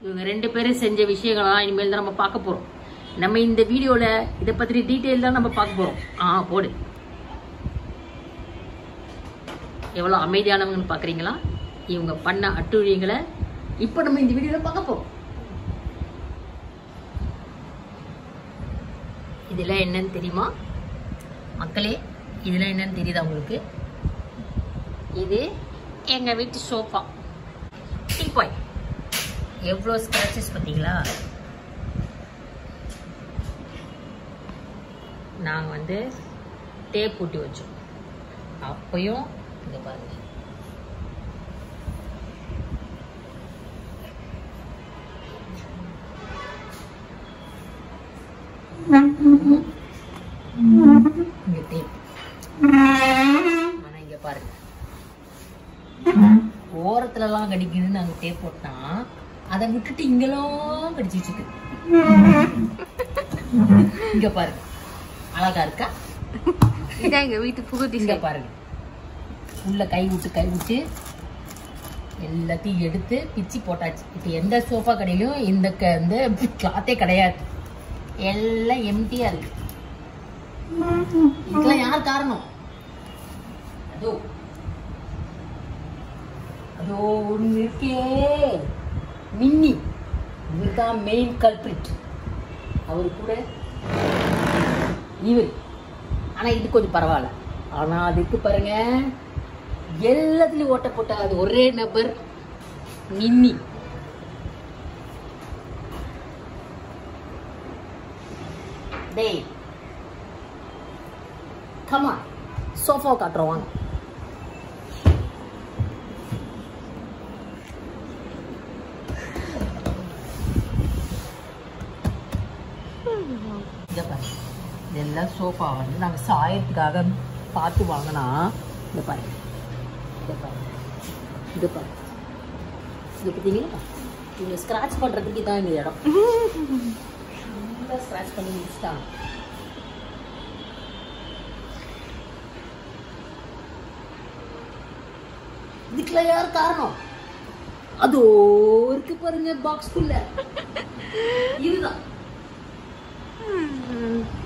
இவங்க ரெண்டு பேரும் செஞ்ச விஷயங்களை தான் இனிமேல் தான் நம்ம பார்க்க போறோம் நம்ம இந்த வீடியோல இதை பத்தி டீட்டெயில் தான் நம்ம பார்க்க போறோம் ஆ போடு எவ்வளோ அமைதியானவங்கன்னு பார்க்குறீங்களா இவங்க பண்ண அட்டுழியங்களை இப்போ நம்ம இந்த வீடியோவில் பார்க்க போறோம் இதெல்லாம் என்னன்னு தெரியுமா மக்களே இதெல்லாம் என்னன்னு தெரியுதா உங்களுக்கு இது எங்க வீட்டு சோஃபா டீ பாய் எவ்வளோ ஸ்க்ராச்சஸ் பார்த்தீங்களா நாங்கள் வந்து டேப் பூட்டி வச்சோம் அப்பயும் இங்க பாருங்க இங்க டேப் ஆனா இங்க பாருங்க ஓரத்துல எல்லாம் கடிக்குதுன்னு நாங்க டேப் போட்டா அதை விட்டுட்டு இங்கெல்லாம் கடிச்சிட்டு இருக்கு இங்க பாருங்க அழகா இருக்கா இதான் எங்க வீட்டு புகுதி இங்க பாருங்க உள்ள கை விட்டு கை விட்டு எல்லாத்தையும் எடுத்து பிச்சு போட்டாச்சு இப்போ எந்த சோஃபா கடையிலும் இந்த க- இந்த கிளாத்தே கிடையாது எல்லாம் எம்டியா இருக்கு இதுக்கெல்லாம் யார் காரணம் அதோ அதோ ஒண்ணு இருக்கே மின்னி இவர் தான் மெயின் கல்பிரிட் அவர் கூட இவர் ஆனா இது கொஞ்சம் பரவாயில்ல ஆனா அதுக்கு பாருங்க எல்லாத்துலயும் ஓட்ட போட்ட அது ஒரே நபர் மின்னி டேய் கமா சோஃபா காட்டுறோம் வாங்க இங்க பாருங்க இதெல்லாம் சோஃபா வந்து நாங்கள் சாயத்துக்காக பார்த்து வாங்கினா இந்த பாருங்க இதை பாருங்க இது பாருங்க இது பார்த்தீங்களா இவங்க ஸ்க்ராட்ச் பண்ணுறதுக்கு தான் இந்த இடம் ஃபுல்லாக ஸ்க்ராட்ச் பண்ணி முடிச்சிட்டாங்க இதுக்கெல்லாம் யார் காரணம் அதோ இருக்கு பாருங்க பாக்ஸ்குள்ள இதுதான்